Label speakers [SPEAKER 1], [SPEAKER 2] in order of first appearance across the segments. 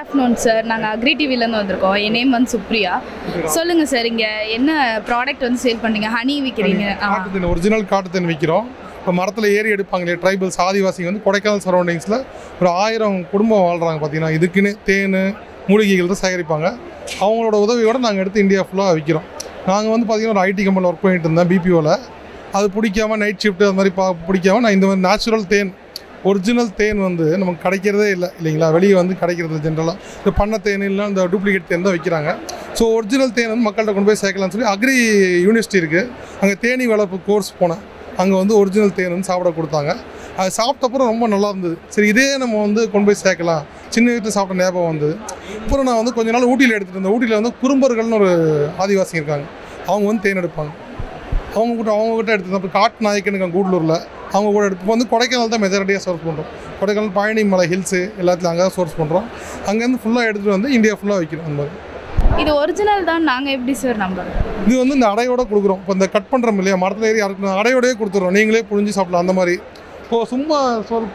[SPEAKER 1] afternoon sir நாங்கள் agri டிவிலேருந்து வந்திருக்கோம் என் நேம் வந்து சுப்ரியா சொல்லுங்கள் சார் இங்கே என்ன ப்ராடக்ட் வந்து சேல் பண்ணீங்க ஹனி விற்கிறீங்க ஆ
[SPEAKER 2] காட்டுத்தேன் ஒரிஜினல் காட்டுத்தேன் விற்கிறோம் இப்போ மரத்தில் ஏறி எடுப்பாங்களே ட்ரைபல்ஸ் ஆதிவாசிங்க வந்து கொடைக்கானல் சரௌண்டிங்ஸில் ஒரு ஆயிரம் குடும்பம் வாழ்கிறாங்க பார்த்தீங்கன்னா இதுக்குன்னு தேன் மூலிகைகள் தான் சேகரிப்பாங்க அவங்களோட உதவியோட நாங்கள் எடுத்து இந்தியா ஃபுல்லாக விற்கிறோம் நாங்கள் வந்து பார்த்தீங்கன்னா ஒரு ஐடி கம்பெனியில் ஒர்க் பண்ணிட்டு இருந்தேன் பிபிஓவில் அது பிடிக்காம நைட் ஷிஃப்ட் அது மாதிரி பா பிடிக்காம நான் இந்த மாதிரி நேச்சுரல் தேன் ஒரிஜினல் தேன் வந்து நமக்கு கிடைக்கிறதே இல்லை இல்லைங்களா வெளியே வந்து கிடைக்கிறது ஜென்ரலாக இந்த பண்ண தேன் இல்லை இந்த டூப்ளிகேட் தேன் தான் விற்கிறாங்க ஸோ ஒரிஜினல் தேன் வந்து மக்கள்கிட்ட கொண்டு போய் சேர்க்கலாம்னு சொல்லி அக்ரி யூனிவர்சிட்டி இருக்குது அங்கே தேனி வளர்ப்பு கோர்ஸ் போனேன் அங்கே வந்து ஒரிஜினல் தேன் வந்து சாப்பிட கொடுத்தாங்க அது சாப்பிட்டப்புறம் ரொம்ப நல்லா இருந்தது சரி இதே நம்ம வந்து கொண்டு போய் சேர்க்கலாம் சின்ன வீட்டில் சாப்பிட்ட ஞாபகம் வந்தது அப்புறம் நான் வந்து கொஞ்ச நாள் ஊட்டியில் எடுத்துகிட்டு இருந்தேன் ஊட்டியில் வந்து குறும்பர்கள்னு ஒரு ஆதிவாசி இருக்காங்க அவங்க வந்து தேன் எடுப்பாங்க அவங்க கூட அவங்க கிட்ட எடுத்து அப்புறம் காட்டு நாயக்கனுக்கு அங்கே கூடலூரில் அவங்க கூட எடுத்து இப்போ வந்து கொடைக்கானல் தான் மெஜாரிட்டியாக சோர்ஸ் பண்ணுறோம் கொடைக்கானல் பழனி மலை ஹில்ஸு எல்லாத்துலையும் அங்கே தான் சோர்ஸ் பண்ணுறோம் அங்கேருந்து ஃபுல்லாக எடுத்துகிட்டு வந்து இந்தியா ஃபுல்லாக வைக்கிறோம் அந்த மாதிரி
[SPEAKER 1] இது ஒரிஜினல் தான் நாங்கள் எப்படி சார் நம்புறோம்
[SPEAKER 2] இது வந்து இந்த அடையோட கொடுக்குறோம் இப்போ இந்த கட் பண்ணுறோம் இல்லையா மரத்தில் ஏறி அறுக்கணும் அடையோடயே கொடுத்துட்றோம் நீங்களே புழிஞ்சு சாப்பிடலாம் அந்த மாதிரி இப்போ சும்மா சொல்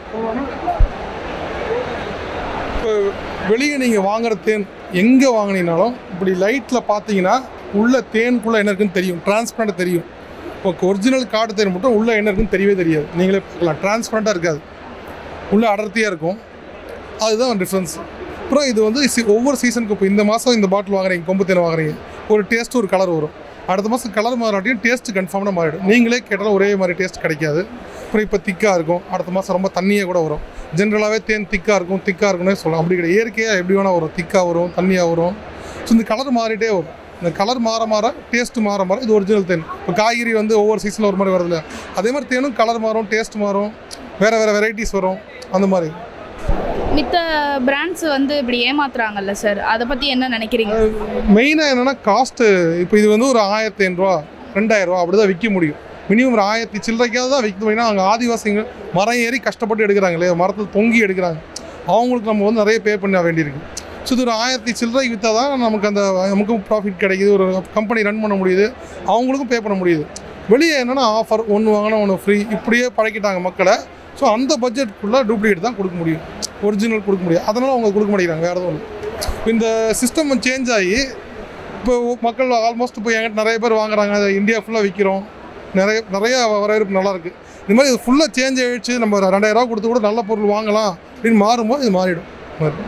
[SPEAKER 2] இப்போ வெளியே நீங்கள் வாங்குற தேன் எங்கே வாங்கினீங்கனாலும் இப்படி லைட்டில் பார்த்தீங்கன்னா உள்ள தேனுக்குள்ளே என்ன இருக்குன்னு தெரியும் டிரான்ஸ்பரண்ட் தெரியும் இப்போ ஒரிஜினல் காட்டு தேன் மட்டும் உள்ள என்ன இருக்குன்னு தெரியவே தெரியாது நீங்களே பார்க்கலாம் டிரான்ஸ்பரண்ட்டாக இருக்காது உள்ள அடர்த்தியாக இருக்கும் அதுதான் டிஃப்ரென்ஸ் அப்புறம் இது வந்து சி- ஒவ்வொரு சீசனுக்கு இப்போ இந்த மாதம் இந்த பாட்டில் வாங்குறீங்க கொம்பு தேன் வாங்குறீங்க ஒரு டேஸ்ட் ஒரு கலர் வரும் அடுத்த மாதம் கலர் மாறாட்டியும் டேஸ்ட் கன்ஃபார்மாக மாறிடும் நீங்களே கேட்டாலும் ஒரே மாதிரி டேஸ்ட் கிடைக்காது அப்புறம் இப்போ திக்காக இருக்கும் அடுத்த மாதம் ரொம்ப தண்ணியாக கூட வரும் ஜென்ரலாகவே தேன் திக்காக இருக்கும் திக்காக இருக்கும்னே சொல்லலாம் அப்படி கிடையாது இயற்கையாக எப்படி வேணால் வரும் திக்காக வரும் தண்ணியாக வரும் ஸோ இந்த கலர் மாறிட்டே வரும் இந்த கலர் மாற மாற டேஸ்ட் மாற மாற இது ஒரிஜினல் தேன் இப்போ காய்கறி வந்து ஒவ்வொரு சீசனில் ஒரு மாதிரி வருது இல்லையா அதே மாதிரி தேனும் கலர் மாறும் டேஸ்ட் மாறும் வேறு வேறு வெரைட்டிஸ் வரும் அந்த மாதிரி
[SPEAKER 1] மித்த பிராண்ட்ஸ் வந்து இப்படி ஏமாத்துறாங்கல்ல சார் அதை பற்றி என்ன நினைக்கிறீங்க
[SPEAKER 2] மெயினாக என்னென்னா காஸ்ட்டு இப்போ இது வந்து ஒரு ஆயிரத்தி ஐநூறுரூவா ரெண்டாயிரரூவா அப்படி தான் விற்க முடியும் மினிமம் ஒரு ஆயிரத்தி சில்லறைக்காவது தான் விற்க முடியும் அங்கே ஆதிவாசிங்க மரம் ஏறி கஷ்டப்பட்டு எடுக்கிறாங்க இல்லையா மரத்தில் தொங்கி எடுக்கிறாங்க அவங்களுக்கு நம்ம வந்து நிறைய பே பண்ண வேண்டியிருக்கு ஸோ இது ஒரு ஆயிரத்தி சில்லறைக்கு விற்றா தான் நமக்கு அந்த நமக்கும் ப்ராஃபிட் கிடைக்குது ஒரு கம்பெனி ரன் பண்ண முடியுது அவங்களுக்கும் பே பண்ண முடியுது வெளியே என்னென்னா ஆஃபர் ஒன்று வாங்கினா ஒன்று ஃப்ரீ இப்படியே பழக்கிட்டாங்க மக்களை ஸோ அந்த பட்ஜெட்குள்ளே டூப்ளிகேட் தான் கொடுக்க முடியும் ஒரிஜினல் கொடுக்க முடியும் அதனால் அவங்க கொடுக்க மாட்டேங்கிறாங்க வேறு எதுவும் இல்லை இந்த சிஸ்டம் சேஞ்ச் ஆகி இப்போ மக்கள் ஆல்மோஸ்ட் இப்போ என்கிட்ட நிறைய பேர் வாங்குறாங்க அதை இந்தியா ஃபுல்லாக விற்கிறோம் நிறைய நிறைய வரவேற்பு நல்லா இருக்கு இது மாதிரி இது ஃபுல்லாக சேஞ்ச் ஆகிடுச்சு நம்ம ரெண்டாயிரரூவா கொடுத்து கூட நல்ல பொருள் வாங்கலாம் அப்படின்னு மாறும்போது இது மாறிடும் மாதிரி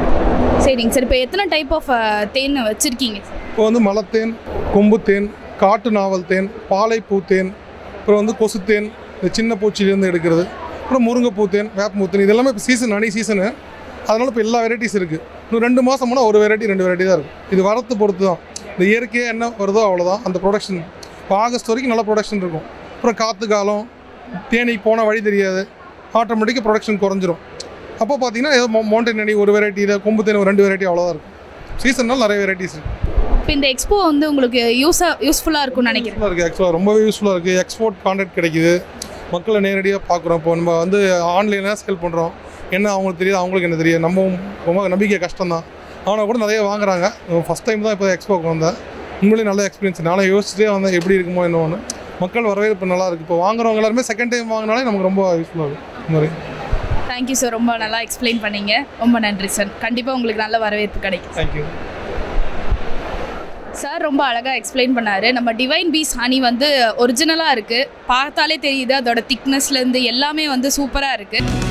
[SPEAKER 1] சரிங்க சார் இப்போ எத்தனை டைப் ஆஃப் தேன் வச்சுருக்கீங்க
[SPEAKER 2] இப்போ வந்து மலத்தேன் கொம்புத்தேன் காட்டு நாவல் தேன் பாலைப்பூ தேன் அப்புறம் வந்து கொசுத்தேன் இந்த சின்ன பூச்சியிலேருந்து எடுக்கிறது அப்புறம் முருங்கைப்பூ தேன் வேப்பம்பூ தேன் இது எல்லாமே இப்போ சீசன் அணி சீசனு அதனால் இப்போ எல்லா வெரைட்டிஸ் இருக்குது இன்னும் ரெண்டு மாதம் போனால் ஒரு வெரைட்டி ரெண்டு வெரைட்டி தான் இருக்கும் இது வரத்து பொறுத்து தான் இந்த இயற்கையாக என்ன வருதோ அவ்வளோதான் அந்த ப்ரொடக்ஷன் இப்போ ஆகஸ்ட் வரைக்கும் நல்ல ப்ரொடக்ஷன் இருக்கும் அப்புறம் காற்று காலம் தேனிக்கு போனால் வழி தெரியாது ஆட்டோமேட்டிக்காக ப்ரொடக்ஷன் குறைஞ்சிரும் அப்போ பார்த்தீங்கன்னா ஏதோ மவுண்டன் அணி ஒரு வெரைட்டியில் கொம்பு தேன் ஒரு ரெண்டு வெரைட்டி அவ்வளோதான் இருக்கும் சீசன்னால் நிறைய வெரைட்டிஸ் இருக்குது
[SPEAKER 1] இப்போ இந்த எக்ஸ்போ வந்து உங்களுக்கு யூஸாக யூஸ்ஃபுல்லாக இருக்கும்னு நினைக்கிறேன்
[SPEAKER 2] யூஸ்ஃபுல்லாக இருக்குது ஆக்சுவலாக ரொம்பவே யூஸ்ஃபுல்லாக இருக்குது எக்ஸ்போர்ட் கான்டாக்ட் கிடைக்குது மக்களை நேரடியாக பார்க்குறோம் இப்போ நம்ம வந்து ஆன்லைனில் சேல் பண்ணுறோம் என்ன அவங்களுக்கு தெரியாது அவங்களுக்கு என்ன தெரியாது நம்ம ரொம்ப நம்பிக்கை கஷ்டம் தான் ஆனால் கூட நிறைய வாங்குறாங்க ஃபஸ்ட் டைம் தான் இப்போ எக்ஸ்போக்கு வந்தேன் உண்மையிலேயே நல்ல எக்ஸ்பீரியன்ஸ் நானும் யோசிச்சுட்டே வந்தேன் எப்படி இருக்குமோ என்னன்னு மக்கள் வரவேற்பு நல்லா இருக்குது இப்போ வாங்குறவங்க எல்லாருமே செகண்ட் டைம் வாங்கினாலே நமக்கு ரொம்ப யூஸ்ஃபுல்லாக இருக்கும் இந்த மாதிரி
[SPEAKER 1] தேங்க்யூ சார் ரொம்ப நல்லா எக்ஸ்பிளைன் பண்ணீங்க ரொம்ப நன்றி சார் கண்டிப்பாக உங்களுக்கு நல்ல வரவேற்பு கிடைக்கும்
[SPEAKER 2] தேங்க்யூ
[SPEAKER 1] சார் ரொம்ப அழகாக எக்ஸ்பிளைன் பண்ணார் நம்ம டிவைன் பீஸ் ஹனி வந்து ஒரிஜினலாக இருக்குது பார்த்தாலே தெரியுது அதோட திக்னஸ்லேருந்து எல்லாமே வந்து சூப்பராக இருக்குது